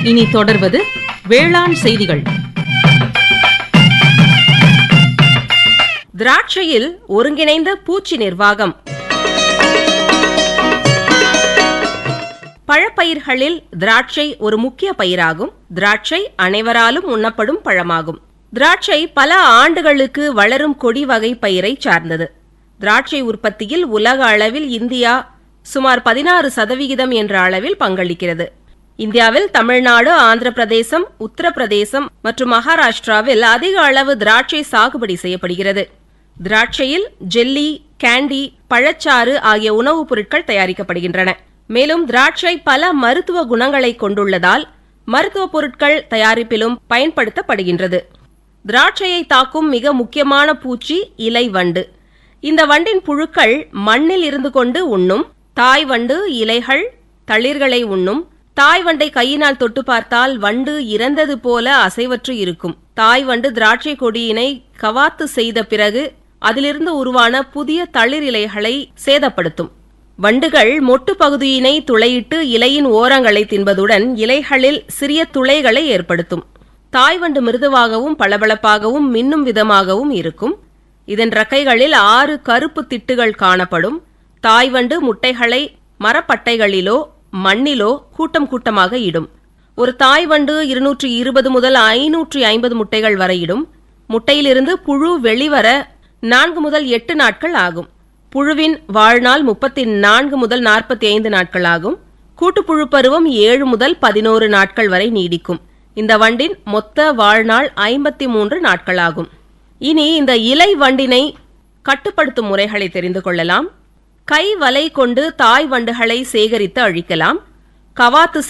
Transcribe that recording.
இனி தொடர்வது வேளாண் செய்திகள் திராட்சையில் ஒருங்கிணைந்த பூச்சி நிர்வாகம் பழப்பயிர்களில் திராட்சை ஒரு முக்கிய பயிராகும் திராட்சை அனைவராலும் உண்ணப்படும் பழமாகும் திராட்சை பல ஆண்டுகளுக்கு வளரும் கொடி வகை பயிரை சார்ந்தது திராட்சை உற்பத்தியில் உலக அளவில் இந்தியா சுமார் பதினாறு சதவிகிதம் என்ற அளவில் பங்களிக்கிறது இந்தியாவில் தமிழ்நாடு ஆந்திர பிரதேசம் உத்தரப்பிரதேசம் மற்றும் மகாராஷ்டிராவில் அதிக அளவு திராட்சை சாகுபடி செய்யப்படுகிறது திராட்சையில் ஜெல்லி கேண்டி பழச்சாறு ஆகிய உணவுப் பொருட்கள் தயாரிக்கப்படுகின்றன மேலும் திராட்சை பல மருத்துவ குணங்களை கொண்டுள்ளதால் மருத்துவ பொருட்கள் தயாரிப்பிலும் பயன்படுத்தப்படுகின்றது திராட்சையை தாக்கும் மிக முக்கியமான பூச்சி இலை வண்டு இந்த வண்டின் புழுக்கள் மண்ணில் இருந்து கொண்டு உண்ணும் தாய் வண்டு இலைகள் தளிர்களை உண்ணும் தாய் வண்டை கையினால் தொட்டு பார்த்தால் வண்டு இறந்தது போல அசைவற்று இருக்கும் தாய் வண்டு திராட்சை கொடியினை கவாத்து செய்த பிறகு அதிலிருந்து உருவான புதிய தளிர் இலைகளை சேதப்படுத்தும் வண்டுகள் மொட்டு பகுதியினை துளையிட்டு இலையின் ஓரங்களை தின்பதுடன் இலைகளில் சிறிய துளைகளை ஏற்படுத்தும் தாய் வண்டு மிருதுவாகவும் பளபளப்பாகவும் மின்னும் விதமாகவும் இருக்கும் இதன் ரெக்கைகளில் ஆறு கருப்பு திட்டுகள் காணப்படும் தாய் வண்டு முட்டைகளை மரப்பட்டைகளிலோ மண்ணிலோ கூட்டம் கூட்டமாக இடும் ஒரு தாய் வண்டு இருநூற்றி இருபது முதல் ஐநூற்றி ஐம்பது முட்டைகள் வரை இடும் முட்டையிலிருந்து புழு வெளிவர நான்கு முதல் எட்டு நாட்கள் ஆகும் புழுவின் வாழ்நாள் முப்பத்தி நான்கு முதல் நாற்பத்தி ஐந்து நாட்கள் ஆகும் கூட்டுப்புழு பருவம் ஏழு முதல் பதினோரு நாட்கள் வரை நீடிக்கும் இந்த வண்டின் மொத்த வாழ்நாள் ஐம்பத்தி மூன்று நாட்களாகும் இனி இந்த இலை வண்டினை கட்டுப்படுத்தும் முறைகளை தெரிந்து கொள்ளலாம் கை வலை கொண்டு தாய் வண்டுகளை சேகரித்து அழிக்கலாம் கவாத்து